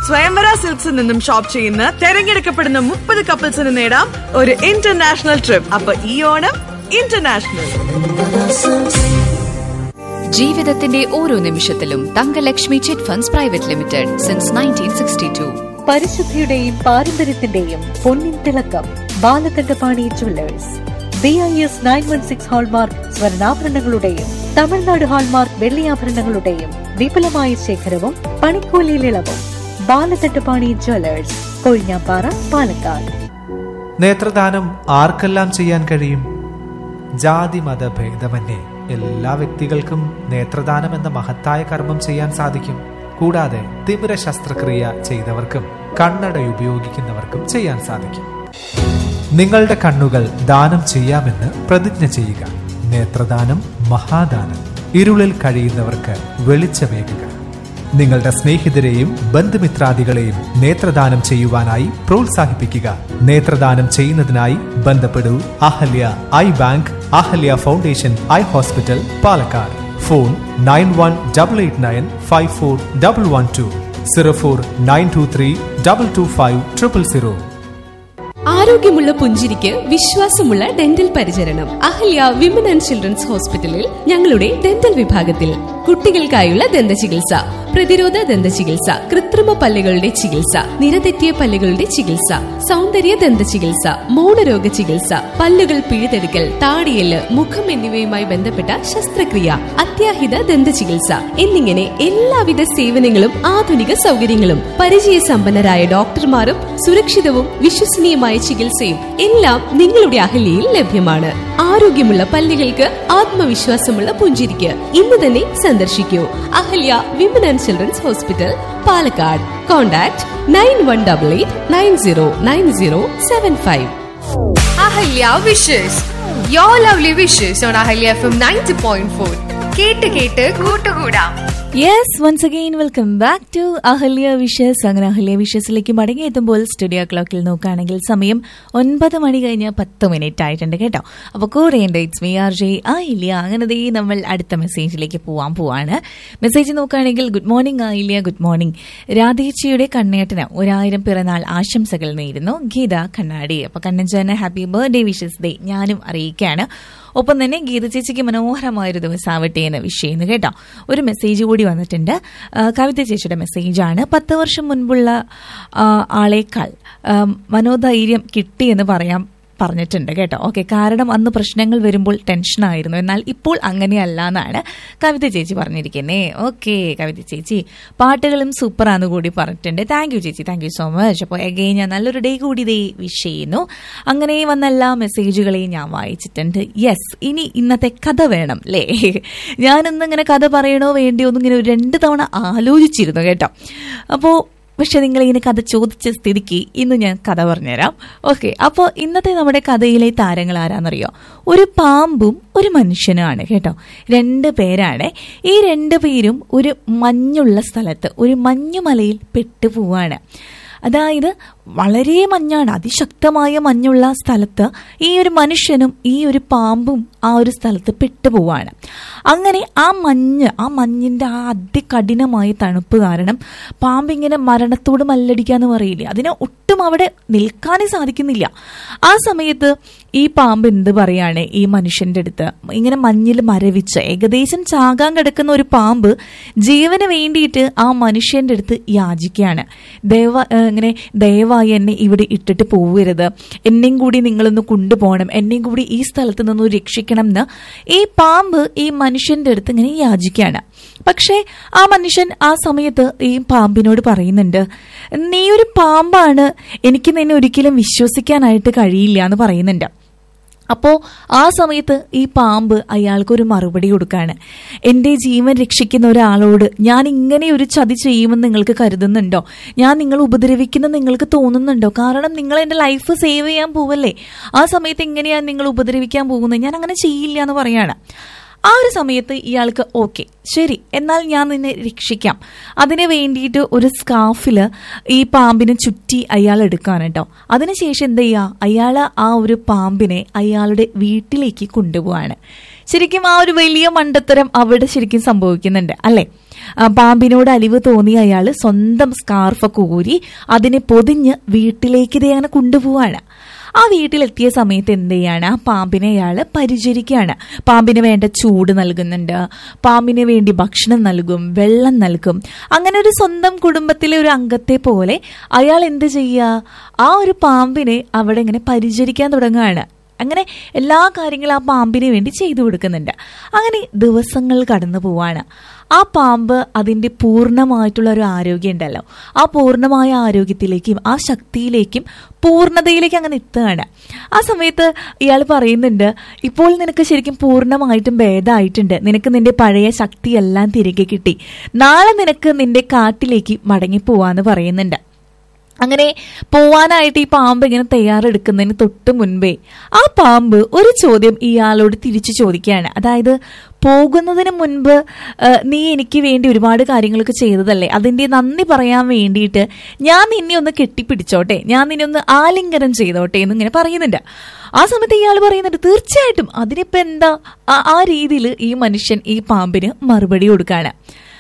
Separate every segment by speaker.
Speaker 1: സ്വയംവര സിൽക്സിൽ നിന്നും ഷോപ്പ് ചെയ്യുന്ന തെരഞ്ഞെടുക്കപ്പെടുന്ന മുപ്പത് കപ്പിൾസിന് നേടാം ഒരു ഇന്റർനാഷണൽ ട്രിപ്പ് അപ്പൊ ഈ ഓണം ഇന്റർനാഷണൽ
Speaker 2: ജീവിതത്തിന്റെ ഓരോ നിമിഷത്തിലും Thankalakshmi chit funds private limited since nineteen sixty two
Speaker 3: പരിശുദ്ധിയുടെയും പാരമ്പര്യത്തിന്റെയും പൊന്നിൻ തിളക്കം Balakandapani jewellers B I S nine one six hallmark സ്വർണ്ണാഭരണങ്ങളുടെയും തമിഴ്നാട് ഹാൾമാർക്ക് വെള്ളിയാഭരണങ്ങളുടെയും വിപുലമായ ശേഖരവും പണിക്കൂലിയിൽ ഇളവും ബാലകണ്ഠപാണി ജുവല്ലേഴ്സ് കൊഴിഞ്ഞാപ്പാറ പാലക്കാട്
Speaker 4: നേത്രദാനം ആർക്കെല്ലാം ചെയ്യാൻ കഴിയും ജാതി മത ഭേദമന്യേ എല്ലാ വ്യക്തികൾക്കും നേത്രദാനം എന്ന മഹത്തായ കർമ്മം ചെയ്യാൻ സാധിക്കും കൂടാതെ തിമിര ശസ്ത്രക്രിയ ചെയ്തവർക്കും കണ്ണട ഉപയോഗിക്കുന്നവർക്കും ചെയ്യാൻ സാധിക്കും നിങ്ങളുടെ കണ്ണുകൾ ദാനം ചെയ്യാമെന്ന് പ്രതിജ്ഞ ചെയ്യുക നേത്രദാനം മഹാദാനം ഇരുളിൽ കഴിയുന്നവർക്ക് വെളിച്ചമേകുക നിങ്ങളുടെ സ്നേഹിതരെയും ബന്ധുമിത്രാദികളെയും നേത്രദാനം ചെയ്യുവാനായി പ്രോത്സാഹിപ്പിക്കുക നേത്രദാനം ചെയ്യുന്നതിനായി ബന്ധപ്പെടൂ Ahalya eye bank Ahalya foundation eye hospital Palakkad phone nine one double eight nine five four double one two zero four nine two three double two five triple zero
Speaker 5: ആരോഗ്യമുള്ള പുഞ്ചിരിക്ക് വിശ്വാസമുള്ള ഡെന്റൽ പരിചരണം അഹല്യ വിമൻ ആൻഡ് ചിൽഡ്രൻസ് ഹോസ്പിറ്റലിൽ ഞങ്ങളുടെ ഡെന്റൽ വിഭാഗത്തിൽ കുട്ടികൾക്കായുള്ള ദന്ത ചികിത്സ പ്രതിരോധ ദന്ത ചികിത്സ കൃത്രിമ പല്ലുകളുടെ ചികിത്സ നിരതെറ്റിയ പല്ലുകളുടെ ചികിത്സ സൗന്ദര്യ ദന്ത ചികിത്സ മൗനരോഗ ചികിത്സ പല്ലുകൾ പിഴുതെടുക്കൽ താടിയല് മുഖം എന്നിവയുമായി ബന്ധപ്പെട്ട ശസ്ത്രക്രിയ അത്യാഹിത ദന്ത ചികിത്സ എന്നിങ്ങനെ എല്ലാവിധ സേവനങ്ങളും ആധുനിക സൗകര്യങ്ങളും പരിചയസമ്പന്നരായ ഡോക്ടർമാരും സുരക്ഷിതവും വിശ്വസനീയമായ ചികിത്സയും എല്ലാം നിങ്ങളുടെ അഹല്യയിൽ ലഭ്യമാണ് ആരോഗ്യമുള്ള പല്ലുകൾക്ക് ആത്മവിശ്വാസമുള്ള പുഞ്ചിരിക്ക് ഇന്ന് തന്നെ സന്ദർശിക്കൂ Ahalya women and children's hospital Palakkad contact nine one double eight nine zero nine zero seven five
Speaker 6: Ahalya wishes your lovely wishes on Ahalya F M ninety point four കേട്ട് കേട്ട് കൂട്ടുകൂടാം
Speaker 7: yes once again welcome back to Ahalya wishes അങ്ങനെ Ahalya വിഷസിലേക്ക് മടങ്ങിയെത്തുമ്പോൾ studio ക്ലോക്കിൽ നോക്കുകയാണെങ്കിൽ സമയം ഒൻപത് മണി കഴിഞ്ഞ് പത്ത് മിനിറ്റ് ആയിട്ടുണ്ട് കേട്ടോ അപ്പോൾ കൂടെയുണ്ട് it's me R J Ayilya അങ്ങനെ ദേ നമ്മൾ അടുത്ത മെസ്സേജിലേക്ക് പോവാൻ പോവാണ് മെസ്സേജ് നോക്കുകയാണെങ്കിൽ good morning Ayilya good morning രാധേച്ചിയുടെ കണ്ണേട്ടന് ഒരായിരം പിറന്നാൾ ആശംസകൾ നേരുന്നു ഗീത കണ്ണാടി അപ്പോൾ കണ്ണഞ്ചന് ഹാപ്പി ബർത്ത്ഡേ വിഷസ് ഡേ ഞാനും അറിയിക്കുകയാണ് ഒപ്പം തന്നെ ഗീത ചേച്ചിക്ക് മനോഹരമായൊരു ദിവസമാവട്ടെ എന്ന് വിഷ് ചെയ്യുന്നു കേട്ടോ ഒരു മെസ്സേജ് കൂടി വന്നിട്ടുണ്ട് ആ, കവിത ചേച്ചിയുടെ മെസ്സേജാണ് പത്ത് വർഷം മുൻപുള്ള ആ, ആളേക്കാൾ ആ, മനോധൈര്യം കിട്ടിയെന്ന് പറയാം പറഞ്ഞിട്ടുണ്ട് കേട്ടോ ഓക്കെ കാരണം അന്ന് പ്രശ്നങ്ങൾ വരുമ്പോൾ ടെൻഷനായിരുന്നു എന്നാൽ ഇപ്പോൾ അങ്ങനെയല്ല എന്നാണ് കവിത ചേച്ചി പറഞ്ഞിരിക്കുന്നേ ഓക്കെ കവിത ചേച്ചി പാട്ടുകളും സൂപ്പറാന്ന് കൂടി പറഞ്ഞിട്ടുണ്ട് താങ്ക് യു ചേച്ചി താങ്ക് യു സോ മച്ച് അപ്പോൾ എഗെയിൻ ഞാൻ നല്ലൊരു ഡേ കൂടി ഇതേ വിഷ് ചെയ്യുന്നു അങ്ങനെ വന്ന എല്ലാ മെസ്സേജുകളെയും ഞാൻ വായിച്ചിട്ടുണ്ട് യെസ് ഇനി ഇന്നത്തെ കഥ വേണം അല്ലേ ഞാനിന്ന് ഇങ്ങനെ കഥ പറയണോ വേണ്ടിയോ എന്ന് ഇങ്ങനെ ഒരു രണ്ട് തവണ ആലോചിച്ചിരുന്നു കേട്ടോ അപ്പോൾ പക്ഷെ നിങ്ങളിങ്ങനെ കഥ ചോദിച്ച സ്ഥിതിക്ക് ഇന്ന് ഞാൻ കഥ പറഞ്ഞുതരാം ഓക്കെ അപ്പോൾ ഇന്നത്തെ നമ്മുടെ കഥയിലെ താരങ്ങൾ ആരാന്നറിയോ ഒരു പാമ്പും ഒരു മനുഷ്യനുമാണ് കേട്ടോ രണ്ട് പേരാണ് ഈ രണ്ട് പേരും ഒരു മഞ്ഞുള്ള സ്ഥലത്ത് ഒരു മഞ്ഞുമലയിൽ പെട്ടുപോവാണ് അതായത് വളരെ മഞ്ഞാണ് അതിശക്തമായ മഞ്ഞുള്ള സ്ഥലത്ത് ഈ ഒരു മനുഷ്യനും ഈ ഒരു പാമ്പും ആ ഒരു സ്ഥലത്ത് പെട്ടുപോവാണ് അങ്ങനെ ആ മഞ്ഞ് ആ മഞ്ഞിന്റെ ആ അതികഠിനമായ തണുപ്പ് കാരണം പാമ്പ് ഇങ്ങനെ മരണത്തോട് മല്ലടിക്കാന്ന് പറയില്ലേ അതിന് ഒട്ടും അവിടെ നിൽക്കാനേ സാധിക്കുന്നില്ല ആ സമയത്ത് ഈ പാമ്പ് എന്ത് പറയാണ് ഈ മനുഷ്യന്റെ അടുത്ത് ഇങ്ങനെ മഞ്ഞിൽ മരവിച്ച് ഏകദേശം ചാകാൻ കിടക്കുന്ന ഒരു പാമ്പ് ജീവന് വേണ്ടിയിട്ട് ആ മനുഷ്യന്റെ അടുത്ത് യാചിക്കുകയാണ് ദയവ ഏഹ് ഇങ്ങനെ ദയവായി എന്നെ ഇവിടെ ഇട്ടിട്ട് പോവരുത് എന്നെയും കൂടി നിങ്ങളൊന്ന് കൊണ്ടുപോകണം എന്നെയും കൂടി ഈ സ്ഥലത്ത് നിന്ന് രക്ഷിക്കണം എന്ന് ഈ പാമ്പ് ഈ മനുഷ്യന്റെ അടുത്ത് ഇങ്ങനെ യാചിക്കുകയാണ് പക്ഷേ ആ മനുഷ്യൻ ആ സമയത്ത് ഈ പാമ്പിനോട് പറയുന്നുണ്ട് നീ ഒരു പാമ്പാണ് എനിക്ക് നിന്നെ ഒരിക്കലും വിശ്വസിക്കാനായിട്ട് കഴിയില്ല എന്ന് പറയുന്നുണ്ട് അപ്പോൾ ആ സമയത്ത് ഈ പാമ്പ് അയാൾക്കൊരു മറുപടി കൊടുക്കുകയാണ് എൻ്റെ ജീവൻ രക്ഷിക്കുന്ന ഒരാളോട് ഞാൻ ഇങ്ങനെ ഒരു ചതി ചെയ്യുമെന്ന് നിങ്ങൾക്ക് കരുതുന്നുണ്ടോ ഞാൻ നിങ്ങൾ ഉപദ്രവിക്കുന്ന നിങ്ങൾക്ക് തോന്നുന്നുണ്ടോ കാരണം നിങ്ങൾ എൻ്റെ ലൈഫ് സേവ് ചെയ്യാൻ പോവല്ലേ ആ സമയത്ത് എങ്ങനെയാണ് നിങ്ങൾ ഉപദ്രവിക്കാൻ പോകുന്നത് ഞാൻ അങ്ങനെ ചെയ്യില്ല എന്ന് പറയാണ് ആ ഒരു സമയത്ത് ഇയാൾക്ക് ഓക്കെ ശരി എന്നാൽ ഞാൻ നിന്നെ രക്ഷിക്കാം അതിന് വേണ്ടിയിട്ട് ഒരു സ്കാർഫിൽ ഈ പാമ്പിനെ ചുറ്റി അയാൾ എടുക്കാണ് കേട്ടോ അതിനുശേഷം എന്ത് ചെയ്യുക അയാൾ ആ ഒരു പാമ്പിനെ അയാളുടെ വീട്ടിലേക്ക് കൊണ്ടുപോവാണ് ശരിക്കും ആ ഒരു വലിയ മണ്ടത്തരം അവിടെ ശരിക്കും സംഭവിക്കുന്നുണ്ട് അല്ലേ ആ, പാമ്പിനോട് അലിവ് തോന്നിയ അയാൾ സ്വന്തം സ്കാർഫൊക്കെ ഊരി അതിനെ പൊതിഞ്ഞ് വീട്ടിലേക്ക് ഇതേ അങ്ങനെ കൊണ്ടുപോവാണ് ആ വീട്ടിലെത്തിയ സമയത്ത് എന്ത് ചെയ്യാണ് ആ പാമ്പിനെ അയാൾ പരിചരിക്കുകയാണ് പാമ്പിന് വേണ്ട ചൂട് നൽകുന്നുണ്ട് പാമ്പിന് വേണ്ടി ഭക്ഷണം നൽകും വെള്ളം നൽകും അങ്ങനെ ഒരു സ്വന്തം കുടുംബത്തിലെ ഒരു അംഗത്തെ പോലെ അയാൾ എന്ത് ചെയ്യുക ആ ഒരു പാമ്പിനെ അവിടെ ഇങ്ങനെ പരിചരിക്കാൻ തുടങ്ങുകയാണ് അങ്ങനെ എല്ലാ കാര്യങ്ങളും ആ പാമ്പിന് വേണ്ടി ചെയ്തു കൊടുക്കുന്നുണ്ട് അങ്ങനെ ദിവസങ്ങൾ കടന്നു പോവാണ് ആ പാമ്പ് അതിൻ്റെ പൂർണ്ണമായിട്ടുള്ള ഒരു ആരോഗ്യം ഉണ്ടല്ലോ ആ പൂർണ്ണമായ ആരോഗ്യത്തിലേക്കും ആ ശക്തിയിലേക്കും പൂർണ്ണതയിലേക്ക് അങ്ങനെ എത്തുകയാണ് ആ സമയത്ത് ഇയാൾ പറയുന്നുണ്ട് ഇപ്പോൾ നിനക്ക് ശരിക്കും പൂർണ്ണമായിട്ടും ഭേദമായിട്ടുണ്ട് നിനക്ക് നിന്റെ പഴയ ശക്തിയെല്ലാം തിരികെ കിട്ടി നാളെ നിനക്ക് നിന്റെ കാട്ടിലേക്ക് മടങ്ങിപ്പോവാന്ന് പറയുന്നുണ്ട് അങ്ങനെ പോവാനായിട്ട് ഈ പാമ്പ് ഇങ്ങനെ തയ്യാറെടുക്കുന്നതിന് തൊട്ട് മുൻപേ ആ പാമ്പ് ഒരു ചോദ്യം ഇയാളോട് തിരിച്ചു ചോദിക്കുകയാണ് അതായത് പോകുന്നതിന് മുൻപ് ആ, നീ എനിക്ക് വേണ്ടി ഒരുപാട് കാര്യങ്ങളൊക്കെ ചെയ്തതല്ലേ അതിന്റെ നന്ദി പറയാൻ വേണ്ടിയിട്ട് ഞാൻ നിന്നെ ഒന്ന് കെട്ടിപ്പിടിച്ചോട്ടെ ഞാൻ നിന്നെ ഒന്ന് ആലിംഗനം ചെയ്തോട്ടെ എന്ന് ഇങ്ങനെ പറയുന്നുണ്ട് ആ സമയത്ത് ഇയാൾ പറയുന്നുണ്ട് തീർച്ചയായിട്ടും അതിനിപ്പോ എന്താ ആ- ആ രീതിയിൽ ഈ മനുഷ്യൻ ഈ പാമ്പിന് മറുപടി കൊടുക്കാണ്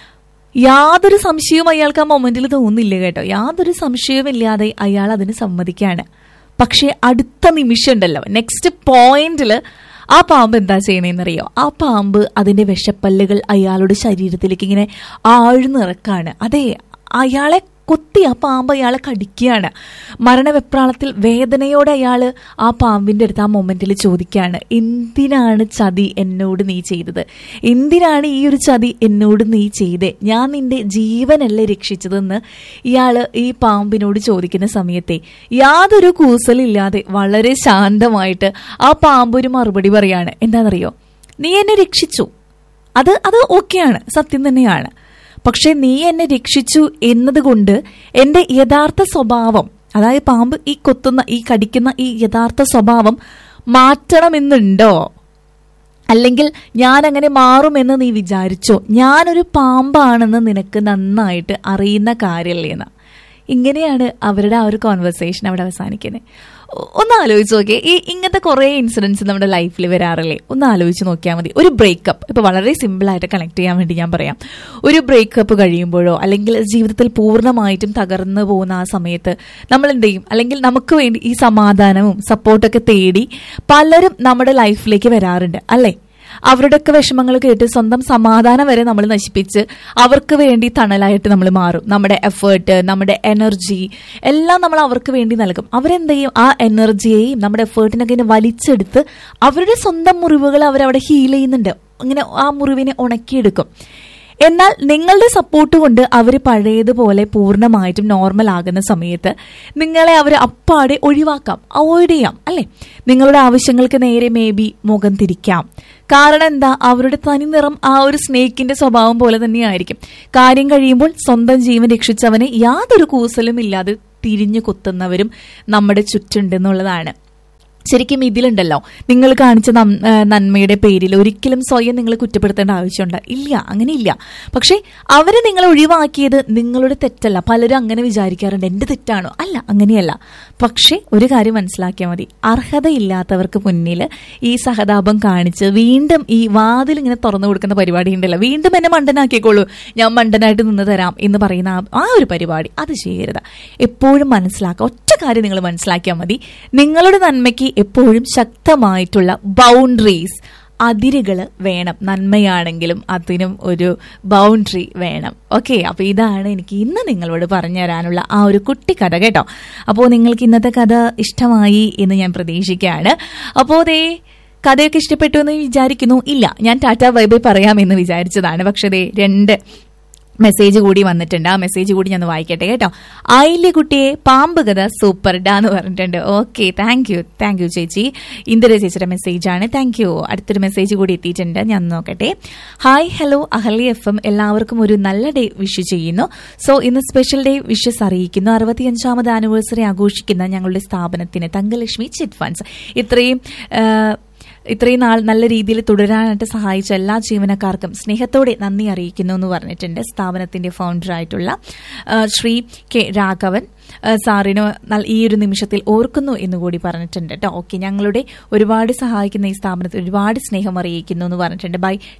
Speaker 7: യാതൊരു സംശയവും അയാൾക്ക് ആ മൊമെന്റിൽ തോന്നില്ല കേട്ടോ യാതൊരു സംശയവുമില്ലാതെ അയാൾ അതിന് സമ്മതിക്കാണ് പക്ഷെ അടുത്ത നിമിഷം ഉണ്ടല്ലോ നെക്സ്റ്റ് പോയിന്റിൽ ആ പാമ്പ് എന്താ ചെയ്യണേന്നറിയോ ആ പാമ്പ് അതിന്റെ വിഷപ്പല്ലുകൾ അയാളുടെ ശരീരത്തിലേക്ക് ഇങ്ങനെ ആഴ്ന്നിറക്കാണ് അതെ അയാളെ കൊത്തി ആ പാമ്പ് അയാളെ കടിക്കുകയാണ് മരണവെപ്രാളത്തിൽ വേദനയോടെ അയാൾ ആ പാമ്പിന്റെ അടുത്ത് ആ മൊമെന്റിൽ ചോദിക്കുകയാണ് എന്തിനാണ് ചതി എന്നോട് നീ ചെയ്തത് എന്തിനാണ് ഈ ഒരു ചതി എന്നോട് നീ ചെയ്തേ ഞാൻ നിന്റെ ജീവനല്ലേ രക്ഷിച്ചതെന്ന് ഇയാള് ഈ പാമ്പിനോട് ചോദിക്കുന്ന സമയത്തെ യാതൊരു കൂസലില്ലാതെ വളരെ ശാന്തമായിട്ട് ആ പാമ്പ് ഒരു മറുപടി പറയാണ് എന്താണെന്നറിയോ നീ എന്നെ രക്ഷിച്ചു അത് അത് ഓക്കെയാണ് സത്യം തന്നെയാണ് പക്ഷെ നീ എന്നെ രക്ഷിച്ചു എന്നതുകൊണ്ട് എന്റെ യഥാർത്ഥ സ്വഭാവം അതായത് പാമ്പ് ഈ കൊത്തുന്ന ഈ കടിക്കുന്ന ഈ യഥാർത്ഥ സ്വഭാവം മാറ്റണമെന്നുണ്ടോ അല്ലെങ്കിൽ ഞാൻ അങ്ങനെ മാറുമെന്ന് നീ വിചാരിച്ചോ ഞാനൊരു പാമ്പാണെന്ന് നിനക്ക് നന്നായിട്ട് അറിയുന്ന കാര്യമല്ലേ എന്ന് ഇങ്ങനെയാണ് അവരുടെ ആ ഒരു കോൺവെർസേഷൻ അവിടെ അവസാനിക്കുന്നത് ഒ- ഒന്ന് ആലോചിച്ച് നോക്കിയേ ഈ ഇങ്ങനത്തെ കുറേ ഇൻസിഡൻസ് നമ്മുടെ ലൈഫിൽ വരാറില്ലേ ഒന്ന് ആലോചിച്ച് നോക്കിയാൽ മതി ഒരു ബ്രേക്കപ്പ് ഇപ്പൊ വളരെ സിമ്പിൾ ആയിട്ട് കണക്ട് ചെയ്യാൻ വേണ്ടി ഞാൻ പറയാം ഒരു ബ്രേക്കപ്പ് കഴിയുമ്പോഴോ അല്ലെങ്കിൽ ജീവിതത്തിൽ പൂർണ്ണമായിട്ടും തകർന്നു പോകുന്ന ആ സമയത്ത് നമ്മൾ എന്ത് ചെയ്യും അല്ലെങ്കിൽ നമുക്ക് വേണ്ടി ഈ സമാധാനവും സപ്പോർട്ടൊക്കെ തേടി പലരും നമ്മുടെ ലൈഫിലേക്ക് വരാറുണ്ട് അല്ലേ അവരുടെയൊക്കെ വിഷമങ്ങൾ കേട്ട് സ്വന്തം സമാധാനം വരെ നമ്മൾ നശിപ്പിച്ച് അവർക്ക് വേണ്ടി തണലായിട്ട് നമ്മൾ മാറും നമ്മുടെ എഫേർട്ട് നമ്മുടെ എനർജി എല്ലാം നമ്മൾ അവർക്ക് വേണ്ടി നൽകും അവരെന്ത് ചെയ്യും ആ എനർജിയെയും നമ്മുടെ എഫേർട്ടിനൊക്കെ ഇങ്ങനെ വലിച്ചെടുത്ത് അവരുടെ സ്വന്തം മുറിവുകൾ അവരവിടെ ഹീൽ ചെയ്യുന്നുണ്ട് ഇങ്ങനെ ആ മുറിവിനെ ഉണക്കിയെടുക്കും എന്നാൽ നിങ്ങളുടെ സപ്പോർട്ട് കൊണ്ട് അവർ പഴയതുപോലെ പൂർണ്ണമായിട്ടും നോർമൽ ആകുന്ന സമയത്ത് നിങ്ങളെ അവർ അപ്പാടെ ഒഴിവാക്കാം അവോയ്ഡ് ചെയ്യാം അല്ലെ നിങ്ങളുടെ ആവശ്യങ്ങൾക്ക് നേരെ മേ ബി മുഖം തിരിക്കാം കാരണം എന്താ അവരുടെ തനി നിറം ആ ഒരു സ്നേക്കിന്റെ സ്വഭാവം പോലെ തന്നെയായിരിക്കും കാര്യം കഴിയുമ്പോൾ സ്വന്തം ജീവൻ രക്ഷിച്ചവനെ യാതൊരു കൂസലും ഇല്ലാതെ തിരിഞ്ഞു കുത്തുന്നവരും നമ്മുടെ ചുറ്റുണ്ടെന്നുള്ളതാണ് ശരിക്കും ഇതിലുണ്ടല്ലോ നിങ്ങൾ കാണിച്ച നം- ആ, നന്മയുടെ പേരിൽ ഒരിക്കലും സ്വയം നിങ്ങൾ കുറ്റപ്പെടുത്തേണ്ട ആവശ്യമുണ്ട് ഇല്ല അങ്ങനെയില്ല പക്ഷെ അവരെ നിങ്ങൾ ഒഴിവാക്കിയത് നിങ്ങളുടെ തെറ്റല്ല പലരും അങ്ങനെ വിചാരിക്കാറുണ്ട് എന്റെ തെറ്റാണോ അല്ല അങ്ങനെയല്ല പക്ഷെ ഒരു കാര്യം മനസ്സിലാക്കിയാൽ മതി അർഹതയില്ലാത്തവർക്ക് മുന്നിൽ ഈ സഹതാപം കാണിച്ച് വീണ്ടും ഈ വാതിൽ ഇങ്ങനെ തുറന്നു കൊടുക്കുന്ന പരിപാടി ഉണ്ടല്ലോ വീണ്ടും എന്നെ മണ്ടനാക്കിക്കോളൂ ഞാൻ മണ്ടനായിട്ട് നിന്ന് തരാം എന്ന് പറയുന്ന ആ- ആ ഒരു പരിപാടി അത് ചെയ്യരുത് എപ്പോഴും മനസ്സിലാക്കുക ഒറ്റ കാര്യം നിങ്ങൾ മനസ്സിലാക്കിയാൽ മതി നിങ്ങളുടെ നന്മയ്ക്ക് എപ്പോഴും ശക്തമായിട്ടുള്ള ബൗണ്ടറീസ് അതിരുകൾ വേണം നന്മയാണെങ്കിലും അതിനും ഒരു ബൗണ്ടറി വേണം ഓക്കെ അപ്പൊ ഇതാണ് എനിക്ക് ഇന്ന് നിങ്ങളോട് പറഞ്ഞു തരാനുള്ള ആ ഒരു കുട്ടി കഥ കേട്ടോ അപ്പോൾ നിങ്ങൾക്ക് ഇന്നത്തെ കഥ ഇഷ്ടമായി എന്ന് ഞാൻ പ്രതീക്ഷിക്കുകയാണ് അപ്പോൾ ദേ കഥയൊക്കെ ഇഷ്ടപ്പെട്ടു എന്ന് വിചാരിക്കുന്നു ഇല്ല ഞാൻ ടാറ്റ ബൈ ബൈ പറയാമെന്ന് വിചാരിച്ചതാണ് പക്ഷേ ദേ രണ്ട് മെസ്സേജ് കൂടി വന്നിട്ടുണ്ട് ആ മെസ്സേജ് കൂടി ഞാൻ ഒന്ന് വായിക്കട്ടെ കേട്ടോ ആയില്യ കുട്ടിയെ പാമ്പ് കഥ സൂപ്പർ ഡാ എന്ന് പറഞ്ഞിട്ടുണ്ട് okay thank you thank you ചേച്ചി ഇന്ദിര ചേച്ചിയുടെ മെസ്സേജാണ് താങ്ക് യു അടുത്തൊരു മെസ്സേജ് കൂടി എത്തിയിട്ടുണ്ട് ഞാൻ നോക്കട്ടെ hi hello Ahalya F M എല്ലാവർക്കും ഒരു നല്ല ഡേ വിഷ് ചെയ്യുന്നു സോ ഇന്ന് സ്പെഷ്യൽ ഡേ വിഷസ് അറിയിക്കുന്നു അറുപത്തിയഞ്ചാമത് ആനിവേഴ്സറി ആഘോഷിക്കുന്ന ഞങ്ങളുടെ സ്ഥാപനത്തിന് തങ്കലക്ഷ്മി ചിറ്റ് ഫണ്ട്സ് ഇത്രയും ആ, ഇത്രയും നാൾ നല്ല രീതിയിൽ തുടരാനായിട്ട് സഹായിച്ച എല്ലാ ജീവനക്കാർക്കും സ്നേഹത്തോടെ നന്ദി അറിയിക്കുന്നു എന്ന് പറഞ്ഞിട്ടുണ്ട് സ്ഥാപനത്തിന്റെ ഫൗണ്ടറായിട്ടുള്ള ആ, ശ്രീ കെ രാഘവൻ ആ, സാറിന് നൽ- ഈ ഒരു നിമിഷത്തിൽ ഓർക്കുന്നു എന്ന് കൂടി പറഞ്ഞിട്ടുണ്ട് കേട്ടോ ഓക്കെ ഞങ്ങളുടെ ഒരുപാട് സഹായിക്കുന്ന ഈ സ്ഥാപനത്തിൽ ഒരുപാട് സ്നേഹം അറിയിക്കുന്നു എന്ന് പറഞ്ഞിട്ടുണ്ട് ബൈ ടീം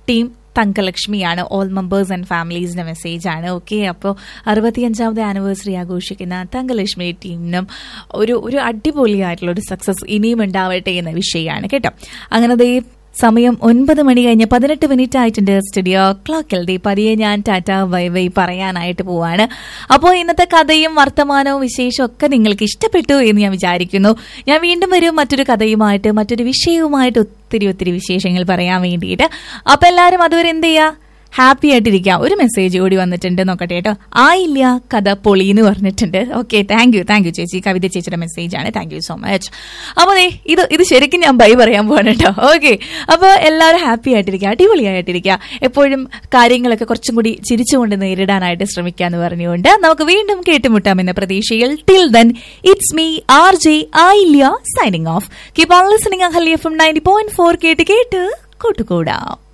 Speaker 7: തങ്കലക്ഷ്മിയാണ് ഓൾ മെമ്പേഴ്സ് ആൻഡ് ഫാമിലീസിന്റെ മെസ്സേജ് ആണ് ഓക്കെ അപ്പോൾ അറുപത്തിയഞ്ചാമത് ആനിവേഴ്സറി ആഘോഷിക്കുന്ന തങ്കലക്ഷ്മി ടീമിനും ഒരു ഒരു അടിപൊളിയായിട്ടുള്ള ഒരു സക്സസ് ഇനിയും ഉണ്ടാവട്ടെ എന്ന വിഷയമാണ് കേട്ടോ അങ്ങനെ ദേ സമയം ഒൻപത് മണി കഴിഞ്ഞ് പതിനെട്ട് മിനിറ്റ് ആയിട്ടുണ്ട് സ്റ്റുഡിയോ ക്ലോക്കിൽ ദേ പതിയെ ഞാൻ ടാറ്റ ബൈ ബൈ പറയാനായിട്ട് പോവാണ് അപ്പോൾ ഇന്നത്തെ കഥയും വർത്തമാനവും വിശേഷവും ഒക്കെ നിങ്ങൾക്ക് ഇഷ്ടപ്പെട്ടു എന്ന് ഞാൻ വിചാരിക്കുന്നു ഞാൻ വീണ്ടും വരും മറ്റൊരു കഥയുമായിട്ട് മറ്റൊരു വിഷയവുമായിട്ട് ഒത്തിരി ഒത്തിരി വിശേഷങ്ങൾ പറയാൻ വേണ്ടിയിട്ട് അപ്പൊ എല്ലാവരും അതുവരെ എന്ത് ചെയ്യുക ഹാപ്പി ആയിട്ടിരിക്കാം ഒരു മെസ്സേജ് കൂടി വന്നിട്ടുണ്ട് നോക്കട്ടെ കേട്ടോ ആയില്ല കഥ പൊളി എന്ന് പറഞ്ഞിട്ടുണ്ട് okay thank you thank you ചേച്ചി കവിത ചേച്ചിയുടെ മെസ്സേജ് ആണ് താങ്ക് യു സോ മച്ച് അപ്പോൾ ദേ ഇത് ഇത് ശരിക്കും ഞാൻ ബൈ പറയാൻ പോവാണ് കേട്ടോ ഓക്കെ അപ്പോൾ എല്ലാവരും ഹാപ്പി ആയിട്ടിരിക്കുക അടിപൊളിയായിട്ടിരിക്കുക എപ്പോഴും കാര്യങ്ങളൊക്കെ കുറച്ചും കൂടി ചിരിച്ചുകൊണ്ട് നേരിടാനായിട്ട് ശ്രമിക്കുക എന്ന് പറഞ്ഞുകൊണ്ട് നമുക്ക് വീണ്ടും കേട്ടുമുട്ടാമെന്ന പ്രതീക്ഷയിൽ till then it's me R J Ayilya signing off keep on listening Ahalya from ninety point four കേട്ട് കേട്ട് കൂട്ടുകൂടാം